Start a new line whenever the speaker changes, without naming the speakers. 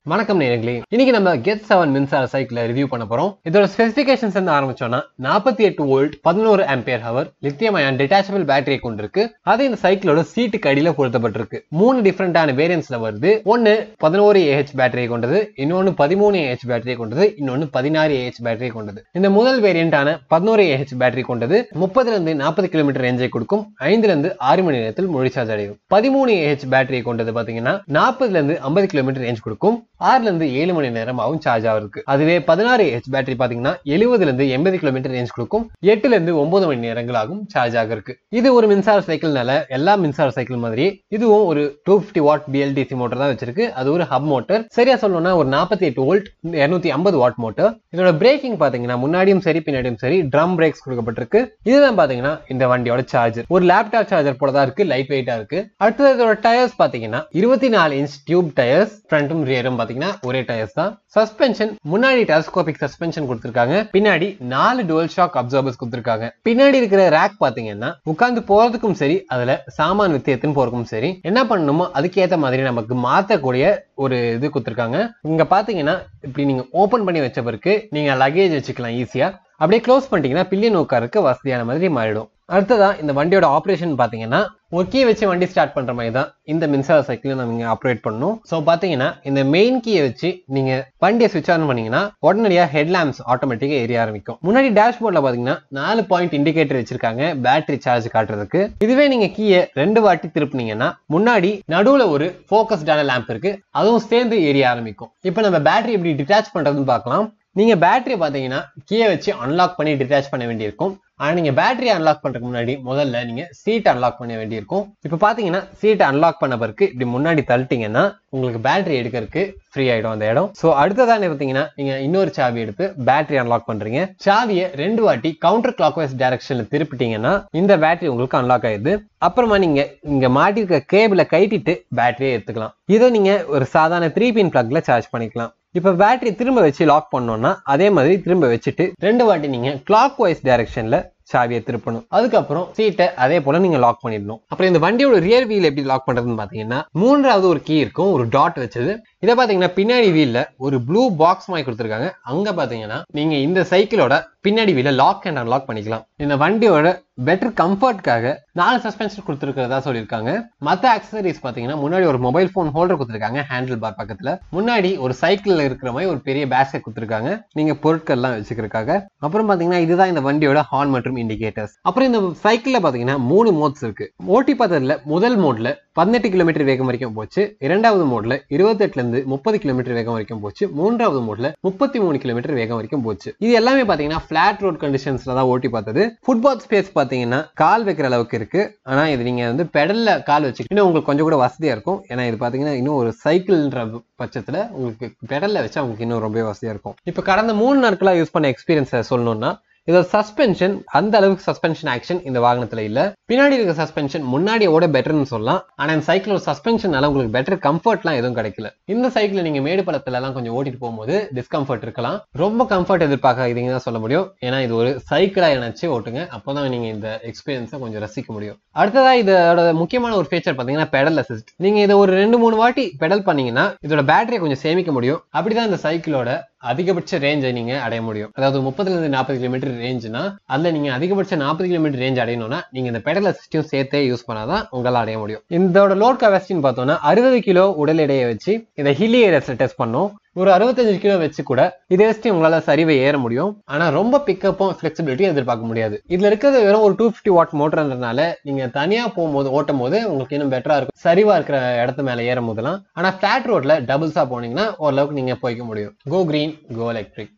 வணக்கம் நேர்களே இன்னைக்கு நம்ம கெட் செவன் மின்சார சைக்கிளை ரிவ்யூ பண்ண போறோம் இதோட ஸ்பெசிபிகேஷன்ஸ் இருந்து ஆரம்பிச்சோம்னா நாற்பத்தி எட்டு வோல்ட் பதினோரு ampere hour lithium ion detachable பேட்டரியை கொண்டிருக்கு அது இந்த சைக்கிளோட சீட்டுக்கு அடியில பொருத்தப்பட்டிருக்கு மூணு டிஃப்ரெண்டான வேரியன்ஸ்ல வருது ஒன்னு பதினோரு ஏஹெச் பேட்டரியை கொண்டது இன்னொன்னு பதிமூணு ஏஹெச் பேட்டரியை கொண்டது இன்னொன்னு பதினாறு ஏஹெச் பேட்டரியை கொண்டது இந்த முதல் வேரியண்டான பதினோரு ஏஹெச் பேட்டரி கொண்டது முப்பதுல இருந்து நாற்பது கிலோமீட்டர் ரேஞ்சை கொடுக்கும் ஐந்துல இருந்து ஆறு மணி நேரத்தில் முழு சார்ஜ் அடையும் பதிமூணு ஏஹெச் பேட்டரியை கொண்டது பாத்தீங்கன்னா நாற்பதுல இருந்து ஐம்பது கிலோமீட்டர் ரேஞ்ச் கொடுக்கும் ஆறுல இருந்து ஏழு மணி நேரம் ஆகும் சார்ஜ் ஆகுறதுக்கு அதுவே பதினாறு ஹெச் பேட்டரி பாத்தீங்கன்னா எழுபதுல இருந்து எண்பது கிலோமீட்டர் ரேஞ்ச் கொடுக்கும் எட்டுல இருந்து ஒன்பது மணி நேரங்கள் ஆகும் சார்ஜ் ஆகிறதுக்கு இது ஒரு மின்சார சைக்கிள்னால எல்லா மின்சார சைக்கிள் மாதிரி இதுவும் ஒரு two fifty watt BLDC motor தான் வச்சிருக்கு அது ஒரு ஹப் மோட்டர் சரியா சொல்லணும்னா ஒரு நாற்பத்தி எட்டு வோல்ட் இருநூத்தி ஐம்பது வாட் மோட்டர் இதோட பிரேக்கிங் பாத்தீங்கன்னா முன்னாடியும் சரி பின்னாடியும் சரி ட்ரம் பிரேக்ஸ் கொடுக்கப்பட்டிருக்கு இதுதான் பாத்தீங்கன்னா இந்த வண்டியோட சார்ஜர் ஒரு லேப்டாப் சார்ஜர் போல தான் இருக்கு லைட் வெயிட்டா இருக்கு அடுத்தது இதோட டயர்ஸ் பாத்தீங்கன்னா இருபத்தி நாலு இன்ச் டியூப் டயர்ஸ் ஃப்ரண்ட்டும் ரியரும் பாத்தீங்கன்னா ஒரே டயர்ஸ் தான் சஸ்பென்ஷன் முன்னாடி டெலஸ்கோபிக் சஸ்பென்ஷன் கொடுத்திருக்காங்க பின்னாடி நாலு டுவல் ஷாக் அப்சர்வர்ஸ் கொடுத்திருக்காங்க பின்னாடி இருக்கிற ரேக் பாத்தீங்கன்னா உட்கார்ந்து போறதுக்கும் சரி அதுல சாமான் வித்து எடுத்துன்னு போறதுக்கும் சரி என்ன பண்ணணுமோ அதுக்கேத்த மாதிரி நமக்கு மாத்தக்கூடிய ஒரு இது கொடுத்திருக்காங்க இங்க பாத்தீங்கன்னா இப்படி நீங்க ஓபன் பண்ணி வச்ச பிறகு நீங்க லக்கேஜ் வச்சுக்கலாம் ஈஸியா அப்படியே க்ளோஸ் பண்ணிட்டீங்கன்னா பில்லியன் உட்காருக்கு வசதியான மாதிரி மாறிடும் அடுத்ததா இந்த வண்டியோட ஆப்ரேஷன் பாத்தீங்கன்னா ஒரு கீ வச்சு வண்டி ஸ்டார்ட் பண்ற மாதிரி தான் இந்த மின்சார சைக்கிளை நம்ம ஆப்ரேட் பண்ணணும் ஸோ பாத்தீங்கன்னா இந்த மெயின் கீயை வச்சு நீங்க வண்டியை சுவிச் ஆன் பண்ணீங்கன்னா உடனடியா ஹெட் லேம்ப்ஸ் ஆட்டோமேட்டிக்கா எரிய ஆரம்பிக்கும் முன்னாடி டேஷ்போர்ட்ல பாத்தீங்கன்னா நாலு பாயிண்ட் இண்டிகேட்டர் வச்சிருக்காங்க பேட்டரி சார்ஜ் காட்டுறதுக்கு இதுவே நீங்க கீயை ரெண்டு வாட்டி திருப்பினீங்கன்னா முன்னாடி நடுவுல ஒரு ஃபோக்கஸ்டான லேம்ப் இருக்கு அதுவும் சேர்ந்து எரிய ஆரம்பிக்கும் இப்போ நம்ம பேட்டரி எப்படி டிட்டாச் பண்றதுன்னு பார்க்கலாம் நீங்க பேட்டரி பாத்தீங்கன்னா கீயை வச்சு அன்லாக் பண்ணி டிட்டாச் பண்ண வேண்டியிருக்கும் ஆனா நீங்க பேட்டரி அன்லாக் பண்றதுக்கு முன்னாடி முதல்ல நீங்க சீட் அன்லாக் பண்ண வேண்டியிருக்கும் இப்ப பாத்தீங்கன்னா சீட்டை அன்லாக் பண்ண பிறகு இப்படி முன்னாடி தள்ளிட்டீங்கன்னா உங்களுக்கு பேட்டரி எடுக்கிறதுக்கு ஃப்ரீ ஆயிடும் அந்த இடம் சோ அடுத்ததான் பாத்தீங்கன்னா நீங்க இன்னொரு சாவி எடுத்து பேட்டரி அன்லாக் பண்றீங்க சாவியை ரெண்டு வாட்டி கவுண்டர் கிளாக் வைஸ் டைரக்ஷன்ல திருப்பிட்டீங்கன்னா இந்த பேட்டரி உங்களுக்கு அன்லாக் ஆயிடுது அப்புறமா நீங்க இங்க மாட்டிருக்க கேபிள கைட்டிட்டு பேட்டரியை எடுத்துக்கலாம் இதை நீங்க ஒரு சாதாரண த்ரீ பின் பிளக்ல சார்ஜ் பண்ணிக்கலாம் இப்ப பேட்டரி திரும்ப வச்சு லாக் பண்ணோம்னா அதே மாதிரி திரும்ப வச்சுட்டு ரெண்டு வாட்டி நீங்க கிளாக் வைஸ் டைரக்ஷன்ல சாவியை திருப்பணும் அதுக்கப்புறம் சீட்டை அதே போல நீங்க லாக் பண்ணிடணும் அப்புறம் இந்த வண்டியோட ரியர் வீல் எப்படி லாக் பண்றதுன்னு பாத்தீங்கன்னா மூன்றாவது ஒரு கீ இருக்கும் ஒரு டாட் வச்சது இதை பாத்தீங்கன்னா பின்னாடி வீல்ல ஒரு ப்ளூ பாக்ஸ் மாதிரி கொடுத்துருக்காங்க அங்க பாத்தீங்கன்னா நீங்க இந்த சைக்கிளோட பின்னாடி வீல லாக் அண்ட் அன்லாக் பண்ணிக்கலாம் இந்த வண்டியோட பெட்டர் கம்ஃபர்ட்காக நாலு சஸ்பென்ஷன் கொடுத்துருக்கிறதா சொல்லியிருக்காங்க மத்த ஆக்சசரிஸ் பாத்தீங்கன்னா முன்னாடி ஒரு மொபைல் போன் ஹோல்டர் கொடுத்துருக்காங்க ஹேண்டில் பார் பக்கத்துல முன்னாடி ஒரு சைக்கிள்ல இருக்கிற மாதிரி ஒரு பெரிய பேஸ்கெட் கொடுத்துருக்காங்க நீங்க பொருட்கள் எல்லாம் வச்சுக்கிறதுக்காக அப்புறம் பாத்தீங்கன்னா இதுதான் இந்த வண்டியோட ஹார்ன் மற்றும் இண்டிகேட்டர்ஸ் அப்புறம் இந்த சைக்கிள்ல பாத்தீங்கன்னா மூணு மோட்ஸ் இருக்கு ஓட்டி பார்த்ததுல முதல் மோட்ல பதினெட்டு கிலோமீட்டர் வேகம் வரைக்கும் போச்சு இரண்டாவது மோட்ல இருபத்தெட்டுல இருந்து முப்பது கிலோமீட்டர் வேகம் வரைக்கும் போச்சு மூன்றாவது மோட்ல முப்பத்தி மூணு கிலோமீட்டர் வேகம் வரைக்கும் போச்சு இது எல்லாமே பாத்தீங்கன்னா பிளாட் ரோட் கண்டிஷன்ஸ்ல தான் ஓட்டி பார்த்தது ஃபுட்பால் ஸ்பேஸ் பாத்தீங்கன்னா கால் வைக்கிற அளவுக்கு இருக்கு ஆனா இது நீங்க வந்து பெடல்ல கால் வச்சு இன்னும் உங்களுக்கு கொஞ்சம் கூட வசதியா இருக்கும் ஏன்னா இது பாத்தீங்கன்னா இன்னும் ஒரு சைக்கிள்ன்ற பட்சத்துல உங்களுக்கு பெடல்ல வச்சா உங்களுக்கு இன்னும் ரொம்ப வசதியா இருக்கும் இப்ப கடந்த மூணு நாட்களா யூஸ் பண்ண எக்ஸ்பீரியன்ஸை சொல்லணும்னா இதோட சஸ்பென்ஷன் அந்த அளவுக்கு சஸ்பென்ஷன் ஆக்ஷன் இந்த வாகனத்துல இல்ல பின்னாடி இருக்க சஸ்பென்ஷன் முன்னாடியோட பெட்டர்னு சொல்லலாம் ஆனா இந்த சைக்கிளோட சஸ்பென்ஷனால உங்களுக்கு பெட்டர் கம்ஃபர்ட்லாம் எதுவும் கிடைக்கல இந்த சைக்கிள் நீங்க மேடு பள்ளத்துல எல்லாம் கொஞ்சம் ஓட்டிட்டு போகும்போது டிஸ்கம்ஃபர்ட் இருக்கலாம் ரொம்ப கம்ஃபர்ட் எதிர்பார்க்காதீங்க தான் சொல்ல முடியும் ஏன்னா இது ஒரு சைக்கிளா நினைச்சு ஓட்டுங்க அப்போதான் நீங்க இந்த எக்ஸ்பீரியன்ஸை கொஞ்சம் ரசிக்க முடியும் அடுத்ததா இதோட முக்கியமான ஒரு ஃபீச்சர் பாத்தீங்கன்னா பெடல் அசிஸ்ட் நீங்க இதை ஒரு ரெண்டு மூணு வாட்டி பெடல் பண்ணீங்கன்னா இதோட பேட்டரியை கொஞ்சம் சேமிக்க முடியும் அப்படிதான் இந்த சைக்கிளோட அதிகபட்ச ரேஞ்சை நீங்க அடைய முடியும் அதாவது முப்பதுல இருந்து நாற்பது கிலோமீட்டர் ரேஞ்சுனா அதுல நீங்க அதிகபட்ச நாற்பது கிலோமீட்டர் ரேஞ்ச் அடையணும்னா நீங்க இந்த பெடல் அசிஸ்டையும் சேர்த்தே யூஸ் பண்ணாதான் உங்களால் அடைய முடியும் இதோட லோட் கெப்பாசிட்டின்னு பார்த்தோம்னா அறுபது கிலோ உடல் எடையை வச்சு இதை ஹில்லி ஏரியாஸ்ல டெஸ்ட் பண்ணோம் ஒரு அறுபத்தஞ்சு கிலோ வச்சு கூட இதை வச்சு உங்களால சரிவை ஏற முடியும் ஆனா ரொம்ப பிக்கப்பும் ஃபிளெக்சிபிலிட்டியும் எதிர்பார்க்க முடியாது இதுல இருக்கிறது வெறும் ஒரு டூ பிப்டி வாட் மோட்டர்ன்றதுனால நீங்க தனியா போகும்போது ஓட்டும் போது உங்களுக்கு இன்னும் பெட்டரா இருக்கும் சரிவா இருக்கிற இடத்து மேல ஏறும் போதெல்லாம் ஆனா பிளாட் ரோட்ல டபுள்ஸா போனீங்கன்னா ஓரளவுக்கு நீங்க போய்க்க முடியும் கோ கிரீன் கோ எலக்ட்ரிக்